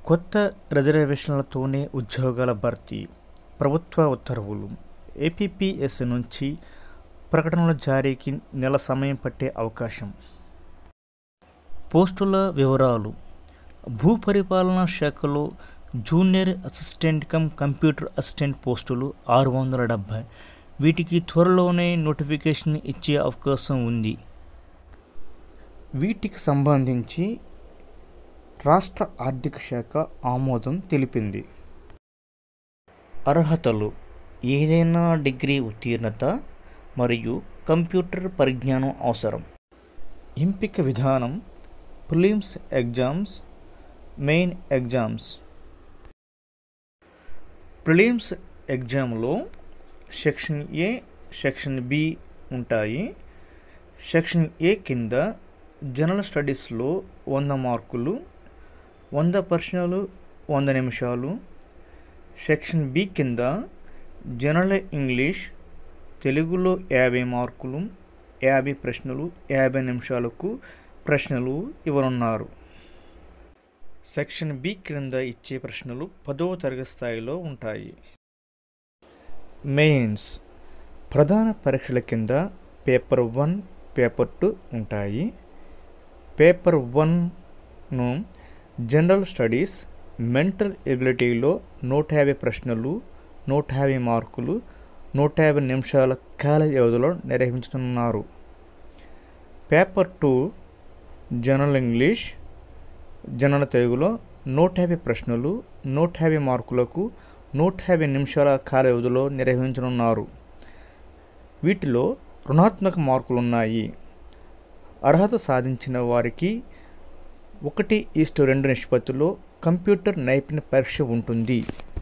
కొత్త రిజర్వేషన్లతోనే ఉద్యోగాల భర్తీ ప్రభుత్వ ఉత్తర్వులు ఏపీపీఎస్ నుంచి ప్రకటనల జారీకి నెల సమయం పట్టే అవకాశం పోస్టుల వివరాలు భూపరిపాలనా శాఖలో junior assistant cum computer assistant పోస్టులు ఆరు వందల డెబ్భై వీటికి త్వరలోనే నోటిఫికేషన్ ఇచ్చే అవకాశం ఉంది వీటికి సంబంధించి రాష్ట్ర ఆర్థిక శాఖ ఆమోదం తెలిపింది అర్హతలు ఏదైనా డిగ్రీ ఉత్తీర్ణత మరియు కంప్యూటర్ పరిజ్ఞానం అవసరం ఎంపిక విధానం prelims exams main exams prelims ఎగ్జామ్లో సెక్షన్ ఏ సెక్షన్ బి ఉంటాయి సెక్షన్ ఏ కింద జనరల్ స్టడీస్లో వంద మార్కులు వంద ప్రశ్నలు వంద నిమిషాలు సెక్షన్ బి కింద జనరల్ ఇంగ్లీష్ తెలుగులో యాభై మార్కులు యాభై ప్రశ్నలు యాభై నిమిషాలకు ప్రశ్నలు ఇవ్వనున్నారు సెక్షన్ బి క్రింద ఇచ్చే ప్రశ్నలు పదవ తరగతి స్థాయిలో ఉంటాయి మెయిన్స్ ప్రధాన పరీక్షల కింద పేపర్ వన్ పేపర్ టూ ఉంటాయి పేపర్ వన్ను జనరల్ స్టడీస్ మెంటల్ ఎబిలిటీలో నూట యాభై ప్రశ్నలు నూట యాభై మార్కులు నూట యాభై నిమిషాల కాల వ్యవధిలో నిర్వహించనున్నారు paper two general English general తెలుగులో నూట యాభై ప్రశ్నలు నూట యాభై మార్కులకు నూట యాభై నిమిషాల కాల వ్యవధిలో నిర్వహించనున్నారు వీటిలో రుణాత్మక మార్కులు ఉన్నాయి అర్హత సాధించిన వారికి ఒకటి ఈస్టు రెండు నిష్పత్తిలో కంప్యూటర్ నైపుణ్య పరీక్ష ఉంటుంది